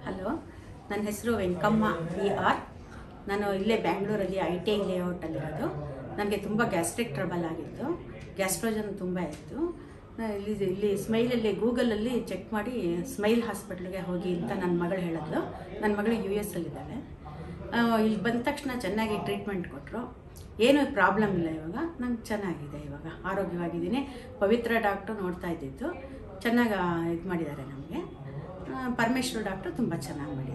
hello ನನ್ನ ಹೆಸರು Venkamma we are ನಾನು ಇಲ್ಲೇ ಬ್ಯಾಂಗ್ಳೂರಲ್ಲಿ ಐ ಟಿ ಐ ಲೇಔಟಲ್ಲಿರೋದು ನನಗೆ ತುಂಬ ಗ್ಯಾಸ್ಟ್ರಿಕ್ ಟ್ರಬಲ್ ಆಗಿತ್ತು ಗ್ಯಾಸ್ಟ್ರೋಜನ್ ತುಂಬ ಇತ್ತು ನಾ ಇಲ್ಲಿ ಇಲ್ಲಿ ಸ್ಮೈಲಲ್ಲಿ ಗೂಗಲಲ್ಲಿ ಚೆಕ್ ಮಾಡಿ ಸ್ಮೈಲ್ ಹಾಸ್ಪಿಟ್ಲಿಗೆ ಹೋಗಿ ಅಂತ ನನ್ನ ಮಗಳು ಹೇಳಿದ್ಲು ನನ್ನ ಮಗಳು ಯು ಎಸ್ ಅಲ್ಲಿದ್ದಾಳೆ ಆ, ಇಲ್ಲಿ ಬಂದ ತಕ್ಷಣ ಚೆನ್ನಾಗಿ ಟ್ರೀಟ್ಮೆಂಟ್ ಕೊಟ್ಟರು ಏನೂ ಪ್ರಾಬ್ಲಮ್ ಇಲ್ಲ ಇವಾಗ ನಂಗೆ ಚೆನ್ನಾಗಿದೆ ಇವಾಗ ಆರೋಗ್ಯವಾಗಿದ್ದೀನಿ ಪವಿತ್ರ ಡಾಕ್ಟ್ರು ನೋಡ್ತಾ ಇದ್ದಿದ್ದು ಚೆನ್ನಾಗಿ ಇದು ಮಾಡಿದ್ದಾರೆ ನಮಗೆ ಪರಮೇಶ್ವರ್ ಡಾಕ್ಟ್ರು ತುಂಬ ಚೆನ್ನಾಗಿ ಮಾಡಿದ್ದಾರೆ